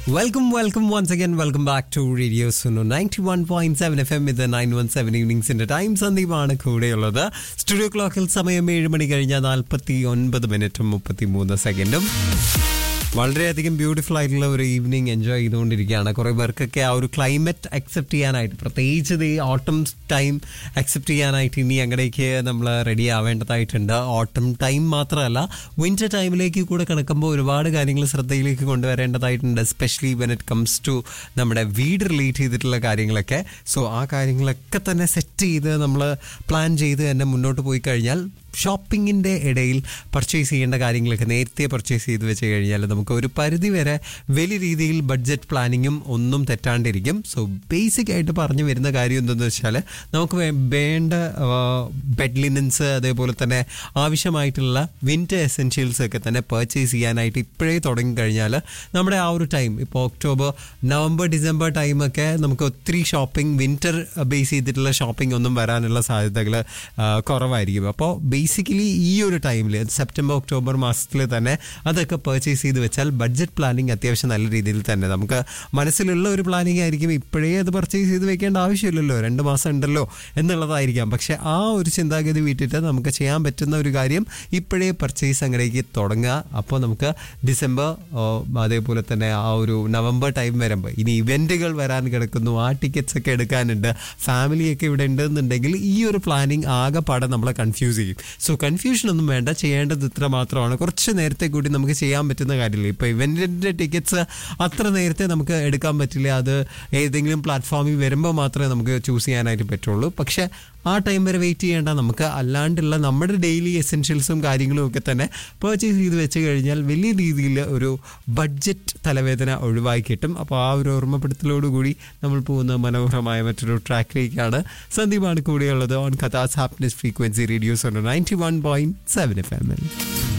welcome welcome once again welcome back to radio Suno ninety one point seven F M ഇത് nine one seven ഈവനിങ്സിന്റെ time സന്ദീപാണ് കൂടെയുള്ളത് studio ക്ലോക്കിൽ സമയം ഏഴ് മണി കഴിഞ്ഞ നാൽപ്പത്തി ഒൻപത് മിനിറ്റും മുപ്പത്തി മൂന്ന് സെക്കൻഡും വളരെയധികം ബ്യൂട്ടിഫുൾ ആയിട്ടുള്ള ഒരു ഈവനിങ് എൻജോയ് ചെയ്തുകൊണ്ടിരിക്കുകയാണ് കുറേ പേർക്കൊക്കെ ആ ഒരു ക്ലൈമറ്റ് അക്സെപ്റ്റ് ചെയ്യാനായിട്ട് പ്രത്യേകിച്ച് ഇത് ഈ ഓട്ടം ടൈം അക്സെപ്റ്റ് ചെയ്യാനായിട്ട് ഇനി അങ്ങടേക്ക് നമ്മൾ റെഡി ആവേണ്ടതായിട്ടുണ്ട് ഓട്ടം ടൈം മാത്രമല്ല വിന്റർ ടൈമിലേക്ക് കൂടെ കിടക്കുമ്പോൾ ഒരുപാട് കാര്യങ്ങൾ ശ്രദ്ധയിലേക്ക് കൊണ്ടുവരേണ്ടതായിട്ടുണ്ട് especially when it comes to നമ്മുടെ വീട് റിലേറ്റ് ചെയ്തിട്ടുള്ള കാര്യങ്ങളൊക്കെ സോ ആ കാര്യങ്ങളൊക്കെ തന്നെ സെറ്റ് ചെയ്ത് നമ്മൾ പ്ലാൻ ചെയ്ത് തന്നെ മുന്നോട്ട് പോയി കഴിഞ്ഞാൽ ഷോപ്പിങ്ങിൻ്റെ ഇടയിൽ പർച്ചേസ് ചെയ്യേണ്ട കാര്യങ്ങളൊക്കെ നേരത്തെ പർച്ചേസ് ചെയ്ത് വെച്ച് കഴിഞ്ഞാൽ നമുക്ക് ഒരു പരിധി വരെ വലിയ രീതിയിൽ ബഡ്ജറ്റ് പ്ലാനിങ്ങും ഒന്നും തെറ്റാണ്ടിരിക്കും സോ ബേസിക് ആയിട്ട് പറഞ്ഞു വരുന്ന കാര്യം എന്തെന്ന് വെച്ചാൽ നമുക്ക് വേ- വേണ്ട ബെഡ് ലിനൻസ് അതേപോലെ തന്നെ ആവശ്യമായിട്ടുള്ള വിൻറ്റർ എസെൻഷ്യൽസ് ഒക്കെ തന്നെ പർച്ചേസ് ചെയ്യാനായിട്ട് ഇപ്പോഴേ തുടങ്ങിക്കഴിഞ്ഞാൽ നമ്മുടെ ആ ഒരു ടൈം ഇപ്പോൾ ഒക്ടോബർ നവംബർ ഡിസംബർ ടൈമൊക്കെ നമുക്ക് ഒത്തിരി ഷോപ്പിംഗ് വിൻറ്റർ ബേസ് ചെയ്തിട്ടുള്ള ഷോപ്പിംഗ് ഒന്നും വരാനുള്ള സാധ്യതകൾ കുറവായിരിക്കും അപ്പോൾ ബേസിക്കലി ഈ ഒരു ടൈമിൽ സെപ്റ്റംബർ ഒക്ടോബർ മാസത്തിൽ തന്നെ അതൊക്കെ പർച്ചേസ് ചെയ്ത് വെച്ചാൽ ബഡ്ജറ്റ് പ്ലാനിങ് അത്യാവശ്യം നല്ല രീതിയിൽ തന്നെ നമുക്ക് മനസ്സിലുള്ള ഒരു പ്ലാനിങ് ആയിരിക്കും ഇപ്പോഴേ അത് പർച്ചേസ് ചെയ്ത് വെക്കേണ്ട ആവശ്യമില്ലല്ലോ രണ്ട് മാസം ഉണ്ടല്ലോ എന്നുള്ളതായിരിക്കാം പക്ഷെ ആ ഒരു ചിന്താഗതി വിട്ടിട്ട് നമുക്ക് ചെയ്യാൻ പറ്റുന്ന ഒരു കാര്യം ഇപ്പോഴേ പർച്ചേസ് അങ്ങടേക്ക് തുടങ്ങുക അപ്പോൾ നമുക്ക് ഡിസംബർ ഓ, അതേപോലെ തന്നെ ആ ഒരു നവംബർ ടൈം വരുമ്പോൾ ഇനി ഇവൻറ്റുകൾ വരാൻ കിടക്കുന്നു ആ ടിക്കറ്റ്സ് ഒക്കെ എടുക്കാനുണ്ട് ഫാമിലിയൊക്കെ ഇവിടെ ഉണ്ടെന്നുണ്ടെങ്കിൽ ഈ ഒരു പ്ലാനിങ് ആകെ പാടെ നമ്മളെ കൺഫ്യൂസ് ചെയ്യും സോ കൺഫ്യൂഷൻ ഒന്നും വേണ്ട ചെയ്യേണ്ടത് ഇത്ര മാത്രമാണ് കുറച്ച് നേരത്തെ കൂടി നമുക്ക് ചെയ്യാൻ പറ്റുന്ന കാര്യമില്ല ഇപ്പോൾ ഇവൻറ്റിൻ്റെ ടിക്കറ്റ്സ് അത്ര നേരത്തെ നമുക്ക് എടുക്കാൻ പറ്റില്ല അത് ഏതെങ്കിലും പ്ലാറ്റ്ഫോമിൽ വരുമ്പോൾ മാത്രമേ നമുക്ക് ചൂസ് ചെയ്യാനായിട്ട് പറ്റുള്ളൂ പക്ഷേ ആ ടൈം വരെ വെയിറ്റ് ചെയ്യേണ്ട നമുക്ക് അല്ലാണ്ടുള്ള നമ്മുടെ ഡെയിലി എസെൻഷ്യൽസും കാര്യങ്ങളും ഒക്കെ തന്നെ പർച്ചേസ് ചെയ്ത് വെച്ച് കഴിഞ്ഞാൽ വലിയ രീതിയിൽ ഒരു ബഡ്ജറ്റ് തലവേദന ഒഴിവായി കിട്ടും അപ്പോൾ ആ ഒരു ഓർമ്മപ്പെടുത്തലോടുകൂടി നമ്മൾ പോകുന്ന മനോഹരമായ മറ്റൊരു ട്രാക്കിലേക്കാണ് സന്ദീപാണ് കൂടെയുള്ളത് ഓൺ കഥാസ് happiness frequency radio's ninety one point seven F M L